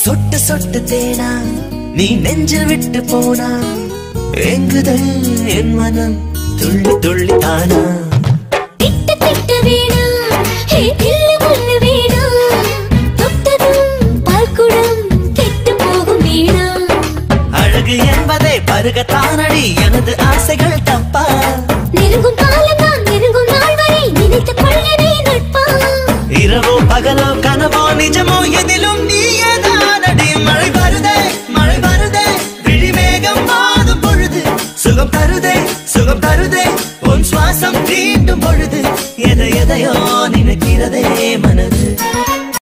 சொட்டு சொட்டு தேனா நீ நெஞ்சில் விட்டு போனா எங்குதல் என் மனம் துள்ளி துள்ளி தானா திட்டு திட்டு வேணா ஹே கிள்ளு முள்ளு வேணா தொட்டதும் பால்குடம் கெட்டு போகும் வீணா அழகு என்பதை பருகத்தானடி எனது ஆசைகள் தப்பா நெருங்கும் காலம் தான் நெருங்கும் நாள் வரை நினைத்துக் கொள்ளவே நட்பா இரவோ பகலோ கனவோ நிஜமோ எதிலும் நீயேதானடி மழை வருதே மழை வருதே விழிவேகம் மாதும் பொழுது சுகம் தருதே சுகம் தருதே உன் சுவாசம் தீண்டும் பொழுது எதை எதையோ நினைக்கிறதே மனது